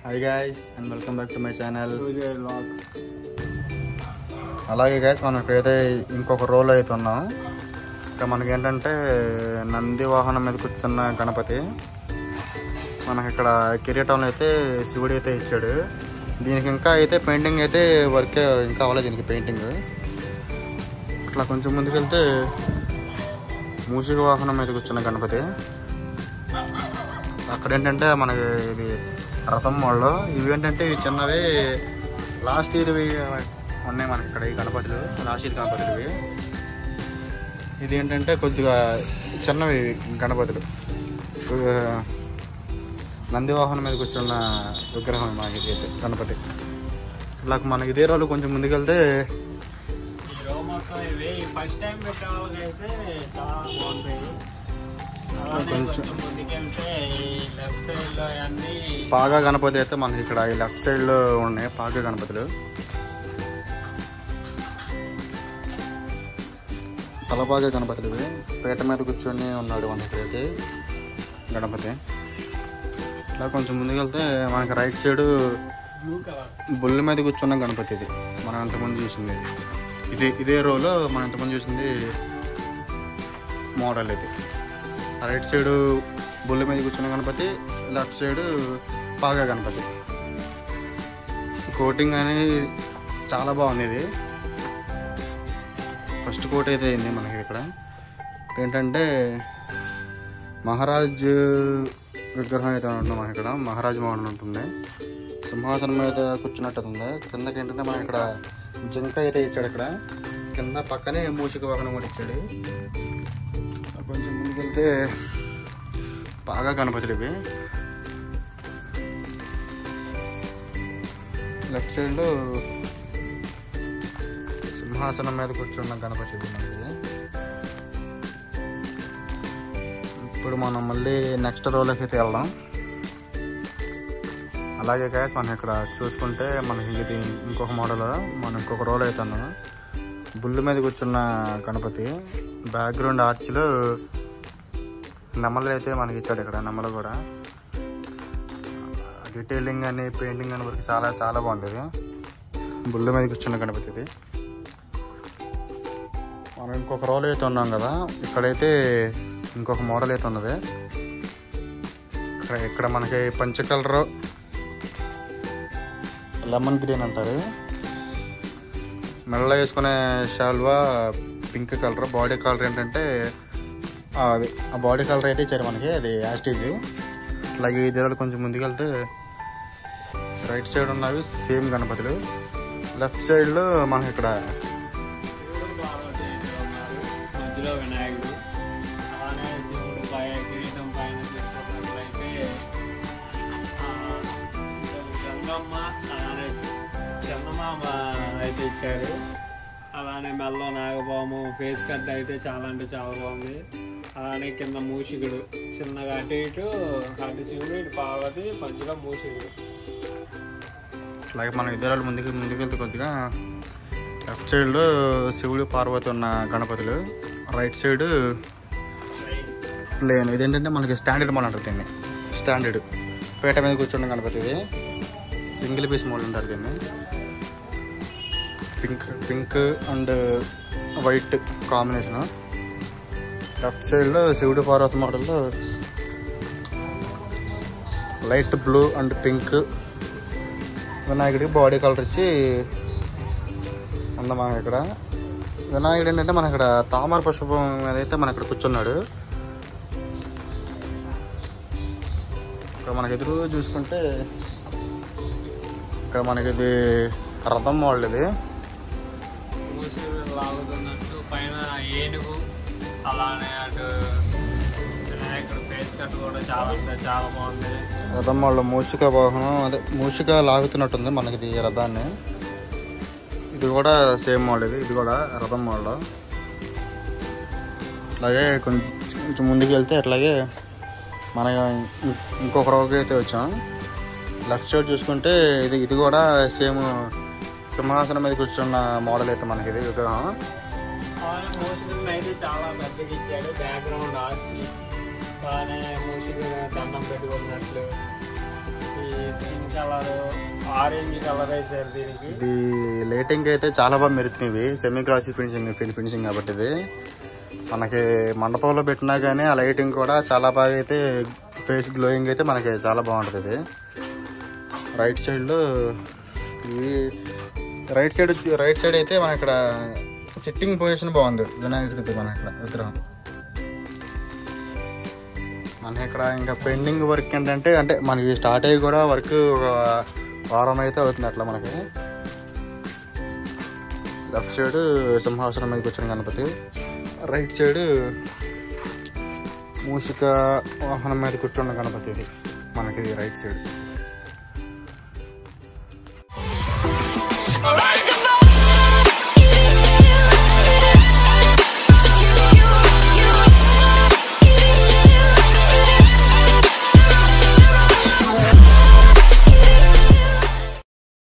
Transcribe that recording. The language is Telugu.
Hi guys and welcome back to my channel Surya lux అలాగే గాయస్ మనం ఇప్పుడైతే ఇంకొక రోల్ అయితే ఉన్నాం ఇంకా మనకి ఏంటంటే నంది వాహనం మీద కూర్చున్న గణపతి మనకి ఇక్కడ కిరీటంలో అయితే శివుడు అయితే ఇచ్చాడు దీనికి ఇంకా అయితే పెయింటింగ్ అయితే వర్క్ ఇంకా అవ్వలేదు దీనికి పెయింటింగ్ అట్లా కొంచెం ముందుకెళ్తే మూషిక వాహనం మీద కూర్చున్న గణపతి అక్కడ ఏంటంటే మనకి ఇది రథం వాళ్ళు ఇవి ఏంటంటే ఇవి చిన్నవి లాస్ట్ ఇయర్ ఉన్నాయి మనకి ఇక్కడ ఈ గణపతులు లాస్ట్ ఇయర్ గణపతులు ఇవి ఇది ఏంటంటే కొద్దిగా చిన్నవి గణపతులు ఇవి నంది వాహనం మీద కూర్చున్న విగ్రహం మనకి ఇది అయితే గణపతి ఇలా మనకి ఇదే రోజు కొంచెం ముందుకెళ్తే ఈ మొత్తం ఇవి ఫస్ట్ టైం పెట్టే వాళ్ళకైతే చాలా బాగుంటాయి అలానే కొంచెం. కొంచెం ముందుకెళ్తే ఈ లెఫ్ట్ సైడ్ లో అన్ని పాగా గణపతి అయితే మనకి ఇక్కడ ఈ లెఫ్ట్ సైడ్ లో ఉన్నాయి పాగా గణపతులు తలపాగా గణపతులు ఇవి పీట మీద కూర్చొని ఉన్నాడు మనకి ఇక్కడైతే గణపతి ఇలా కొంచెం ముందుకెళ్తే మనకి రైట్ సైడ్ బ్లూ కలర్ బుల్ల మీద కూర్చున్న గణపతి ఇది మనం ఎంతమంది చూసింది ఇది ఇదే రోలో మనం ఎంతమంది చూసింది మోడల్ ఇది రైట్ సైడ్ బుల్ల మీద కూర్చున్న గణపతి లెఫ్ట్ సైడ్ పాగా గణపతి కోటింగ్ అనేది చాలా బాగుంది ఇది ఫస్ట్ కోట్ అయితే అయింది మనకి ఇక్కడ ఏంటంటే మహారాజ్ విగ్రహం అయితే ఉంటుంది మనకి ఇక్కడ మహారాజ్ మోడల్ ఉంటుంది సింహాసనం మీద కూర్చున్నట్టు ఉంది కిందకి ఏంటంటే మనం ఇక్కడ జింక అయితే ఇచ్చాడు ఇక్కడ కింద పక్కనే మూషిక వాహనం కూడా ఇచ్చాడు కొంచెం ముందుకెళ్తే బాగా గణపతులు ఇవి లెఫ్ట్ సైడ్లో సింహాసనం మీద కూర్చున్న గణపతి ఇది మనకి ఇప్పుడు మనం మళ్ళీ నెక్స్ట్ రోలోకి అయితే వెళ్దాం అలాగే కాదు మనం ఇక్కడ చూసుకుంటే మనకి ఇది ఇంకొక మోడల్ మనం ఇంకొక రోల్ అయితే ఉన్నాం బుల్లు మీద కూర్చున్న గణపతి బ్యాక్గ్రౌండ్ ఆర్చ్లో నెమలు అయితే మనకి ఇచ్చాడు ఇక్కడ నెమలు కూడా డీటెయిలింగ్ అని పెయింటింగ్ అని వరకు చాలా చాలా బాగుంది ఇది బుల్లు మీద కూర్చున్న గణపతి ఇది మనం ఇంకొక రోల్ అయితే ఉన్నాం కదా ఇక్కడైతే ఇంకొక మోడల్ అయితే ఉన్నది ఇక్కడ ఇక్కడ మనకి పంచ కలర్ లెమన్ గ్రీన్ అంటారు మెడలో వేసుకునే షాల్వా పింక్ కలర్ బాడీ కలర్ ఏంటంటే ఆ, అది ఆ బాడీ కలర్ అయితే ఇచ్చారు మనకి అది యాస్టేజ్ అలాగే ఈ దీనిలో కొంచెం ముందుకెళ్తే రైట్ సైడ్ ఉన్నవి సేమ్ గణపతులు లెఫ్ట్ సైడ్లో మనకి ఇక్కడ శివుడు పార్వతి అయితే ఉన్నారు మధ్యలో వినాయకుడు అలానే శివుడు పై కిరీటం పైన తీసుకున్నట్లయితే ఆ, గంగమ్మ అలానే చందమామ అయితే ఇచ్చారు అలానే మెల్లో నాగపాము ఫేస్ కట్ అయితే చాలా అంటే చాలా బాగుంది అలానే కింద మూషికుడు చిన్నగా అటు ఇటు అటు శివుడు ఇటు పార్వతి మధ్యలో మూషికుడు అలాగే మనం ఇద్దరు ముందుకు ముందుకెళ్తే కొద్దిగా లెఫ్ట్ సైడ్లో శివుడు పార్వతి ఉన్న గణపతులు రైట్ సైడ్ ప్లేన్ ఇదేంటంటే మనకి స్టాండర్డ్ మోడల్ అంటారు దీన్ని స్టాండర్డ్ పేట మీద కూర్చున్న గణపతి ఇది సింగిల్ పీస్ మోడల్ అంటారు దీన్ని pink pink and white combination left సైడ్లో శివుడు పార్వతి మోడల్లో లైట్ బ్లూ అండ్ పింక్ వినాయకుడికి బాడీ కలర్ ఇచ్చి ఉందా మనకి ఇక్కడ వినాయకుడు ఏంటంటే మన ఇక్కడ తామర పుష్పం మీద అయితే మన ఇక్కడ కూర్చున్నాడు ఇక్కడ మనకి ఎదురు చూసుకుంటే ఇక్కడ మనకి ఇది రథం మోడల్ ఇది మూసిరి లాగుతున్నట్టు పైన ఏనుగు అలానే అటు వినాయకుడు ఫేస్ కట్ కూడా చాలా అంటే చాలా బాగుంది రథం మోడల్ మూషిక వాహనం అదే మూషిక లాగుతున్నట్టుంది మనకి ఇది రథాన్ని ఇది కూడా సేమ్ మోడల్ ఇది ఇది కూడా రథం మోడల్ అలాగే కొంచెం కొంచెం ముందుకు వెళ్తే అట్లాగే మన ఇం- ఇంకొక రోగి అయితే వచ్చాం లెఫ్ట్ సైడ్ చూసుకుంటే ఇది ఇది కూడా సేమ్ సింహాసనం మీద కూర్చున్న మోడల్ అయితే మనకి ఇది విగ్రహం అలానే మూసికలను అయితే చాలా పెద్దగా ఇచ్చాడు బ్యాక్గ్రౌండ్ ఆర్చి అలానే మూసిక దండం పెట్టుకున్నట్లు ఈ స్కిన్ కలర్ ఆరెంజ్ కలర్ వేసారు దీనికి ఇది లైటింగ్ అయితే చాలా బాగా మెరుతున్నాయి సెమీ గ్లాసీ ఫినిషింగ్ ఫినిషింగ్ కాబట్టి ఇది మనకి మండపంలో పెట్టినా కానీ ఆ లైటింగ్ కూడా చాలా బాగా అయితే ఫేస్ గ్లోయింగ్ అయితే మనకి చాలా బాగుంటుంది ఇది రైట్ సైడ్లో ఈ రైట్ సైడ్ రైట్ సైడ్ అయితే మన ఇక్కడ సిట్టింగ్ పొజిషన్ బాగుంది వినాయకుడిది మన ఇక్కడ విగ్రహం మన ఇక్కడ ఇంకా పెండింగ్ వర్క్ ఏంటంటే అంటే మనకి స్టార్ట్ అయ్యి కూడా వర్క్ ఒక వారం అయితే అవుతుంది అట్లా మనకి లెఫ్ట్ సైడ్ సింహాసనం మీద కూర్చున్న గణపతి రైట్ సైడ్ మూషిక వాహనం మీద కూర్చున్న గణపతి ఇది మనకి రైట్ సైడ్